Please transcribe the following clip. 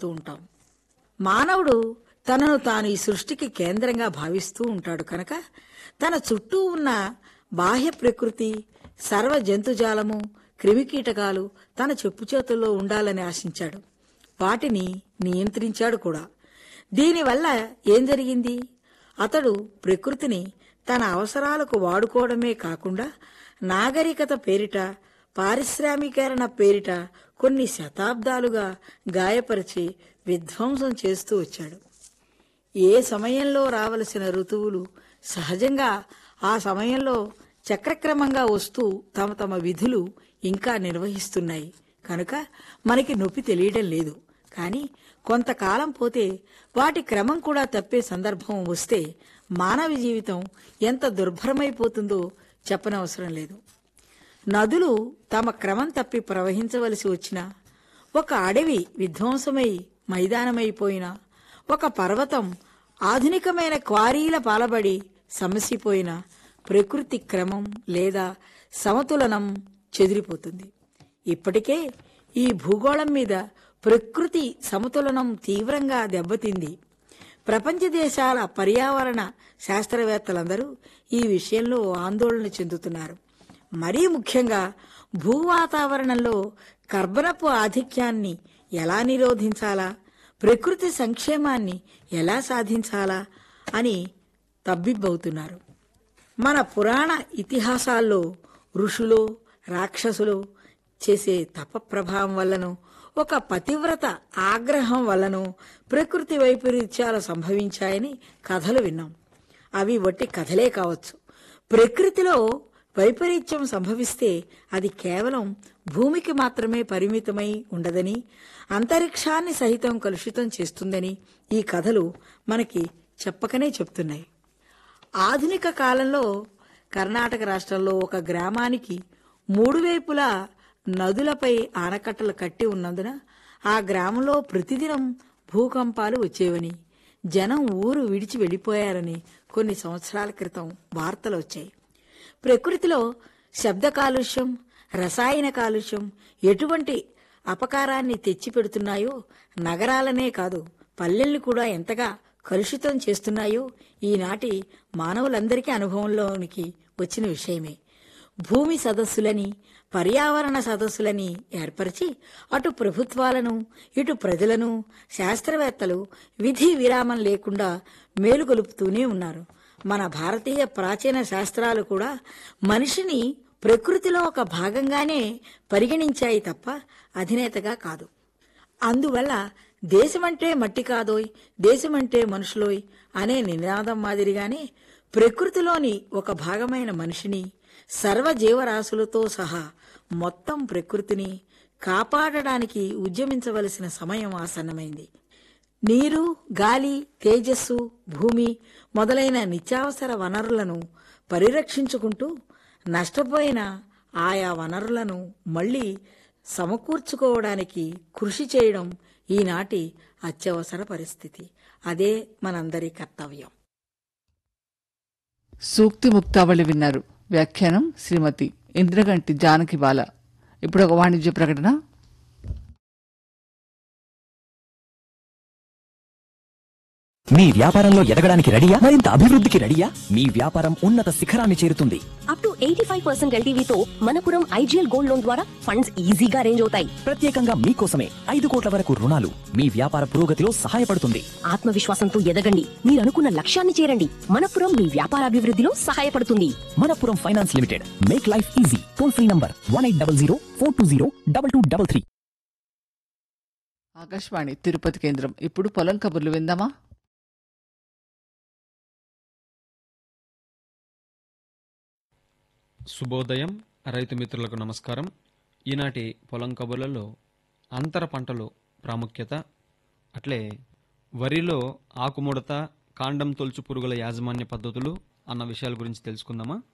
మాట్లాడుతూ ఉంటాం మానవుడు తనను తాను ఈ సృష్టికి కేంద్రంగా భావిస్తూ ఉంటాడు కనుక తన చుట్టూ ఉన్న బాహ్య ప్రకృతి సర్వ జంతుజాలము క్రిమికీటకాలు తన చెప్పు చేతుల్లో ఉండాలని ఆశించాడు వాటిని నియంత్రించాడు కూడా దీనివల్ల ఏం జరిగింది అతడు ప్రకృతిని తన అవసరాలకు వాడుకోవడమే కాకుండా నాగరికత పేరిట పారిశ్రామీకరణ పేరిట కొన్ని శతాబ్దాలుగా గాయపరిచి విధ్వంసం చేస్తూ వచ్చాడు ఏ సమయంలో రావలసిన ఋతువులు సహజంగా ఆ సమయంలో చక్రక్రమంగా వస్తూ తమ తమ విధులు ఇంకా నిర్వహిస్తున్నాయి కనుక మనకి నొప్పి తెలియడం లేదు కానీ కొంతకాలం పోతే వాటి క్రమం కూడా తప్పే సందర్భం వస్తే మానవ జీవితం ఎంత దుర్భరమైపోతుందో చెప్పనవసరం లేదు నదులు తమ క్రమం తప్పి ప్రవహించవలసి వచ్చినా ఒక అడవి విధ్వంసమై మైదానమైపోయినా ఒక పర్వతం ఆధునికమైన క్వారీల పాలబడి సమసిపోయిన ప్రకృతి క్రమం లేదా సమతులనం చెదిరిపోతుంది ఇప్పటికే ఈ భూగోళం మీద ప్రకృతి సమతులనం తీవ్రంగా దెబ్బతింది ప్రపంచ దేశాల పర్యావరణ శాస్త్రవేత్తలందరూ ఈ విషయంలో ఆందోళన చెందుతున్నారు మరీ ముఖ్యంగా భూవాతావరణంలో కర్బనపు ఆధిక్యాన్ని ఎలా నిరోధించాలా ప్రకృతి సంక్షేమాన్ని ఎలా సాధించాలా అని తబ్బిబ్బవుతున్నారు మన పురాణ ఇతిహాసాల్లో ఋషులు రాక్షసులు చేసే తప ప్రభావం వల్లనో ఒక పతివ్రత ఆగ్రహం వల్లనో ప్రకృతి వైపరీత్యాలు సంభవించాయని కథలు విన్నాం అవి వట్టి కథలే కావచ్చు ప్రకృతిలో వైపరీత్యం సంభవిస్తే అది కేవలం భూమికి మాత్రమే పరిమితమై ఉండదని అంతరిక్షాన్ని సహితం కలుషితం చేస్తుందని ఈ కథలు మనకి చెప్పకనే చెప్తున్నాయి ఆధునిక కాలంలో కర్ణాటక రాష్ట్రంలో ఒక గ్రామానికి మూడు వైపులా నదులపై ఆనకట్టలు కట్టి ఉన్నందున ఆ గ్రామంలో ప్రతిదినం భూకంపాలు వచ్చేవని జనం ఊరు విడిచి వెళ్లిపోయారని కొన్ని సంవత్సరాల క్రితం వార్తలు వచ్చాయి ప్రకృతిలో శబ్ద కాలుష్యం రసాయన కాలుష్యం ఎటువంటి అపకారాన్ని తెచ్చిపెడుతున్నాయో నగరాలనే కాదు పల్లెల్ని కూడా ఎంతగా కలుషితం చేస్తున్నాయో ఈనాటి మానవులందరికీ అనుభవంలోనికి వచ్చిన విషయమే భూమి సదస్సులని పర్యావరణ సదస్సులని ఏర్పరిచి అటు ప్రభుత్వాలను ఇటు ప్రజలను శాస్త్రవేత్తలు విధి విరామం లేకుండా మేలుగొలుపుతూనే ఉన్నారు మన భారతీయ ప్రాచీన శాస్త్రాలు కూడా మనిషిని ప్రకృతిలో ఒక భాగంగానే పరిగణించాయి తప్ప అధినేతగా కాదు అందువల్ల దేశమంటే మట్టి కాదోయ్ దేశమంటే మనుషులోయ్ అనే నినాదం మాదిరిగానే ప్రకృతిలోని ఒక భాగమైన మనిషిని సర్వ జీవరాశులతో సహా మొత్తం ప్రకృతిని కాపాడడానికి ఉద్యమించవలసిన సమయం ఆసన్నమైంది నీరు గాలి తేజస్సు భూమి మొదలైన నిత్యావసర వనరులను పరిరక్షించుకుంటూ నష్టపోయిన ఆయా వనరులను మళ్లీ సమకూర్చుకోవడానికి కృషి చేయడం ఈనాటి అత్యవసర పరిస్థితి అదే మనందరి కర్తవ్యం సూక్తి ముక్తావళి విన్నారు వ్యాఖ్యానం శ్రీమతి ఇంద్రగంటి జానకి బాల ఇప్పుడు ఒక వాణిజ్య ప్రకటన మీ వ్యాపారంలో ఎదగడానికి రెడీయా మరింత అభివృద్ధికి రెడీయా మీ వ్యాపారం ఉన్నత శిఖరాన్ని చేరుతుంది up to eighty five percent ఎల్టీవీతో మనపురం ఐజీఎల్ గోల్డ్ లోన్ ద్వారా ఫండ్స్ ఈజీగా అరేంజ్ అవుతాయి ప్రత్యేకంగా మీకోసమే ఐదు కోట్ల వరకు రుణాలు మీ వ్యాపార పురోగతిలో సహాయపడుతుంది ఆత్మవిశ్వాసంతో ఎదగండి మీరు అనుకున్న లక్ష్యాన్ని చేరండి మనపురం మీ వ్యాపారాభివృద్ధిలో సహాయపడుతుంది Manappuram finance limited make life easy toll free number one eight double zero four two zero double two double three Akashvani Tirupati కేంద్రం ఇప్పుడు పొలం కబుర్లు విందామా శుభోదయం రైతు మిత్రులకు నమస్కారం ఈనాటి పొలం కబుర్లలో అంతర పంటలు ప్రాముఖ్యత అట్లే వరిలో ఆకుముడత కాండం తొలుచు పురుగుల యాజమాన్య పద్ధతులు అన్న విషయాల గురించి తెలుసుకుందామా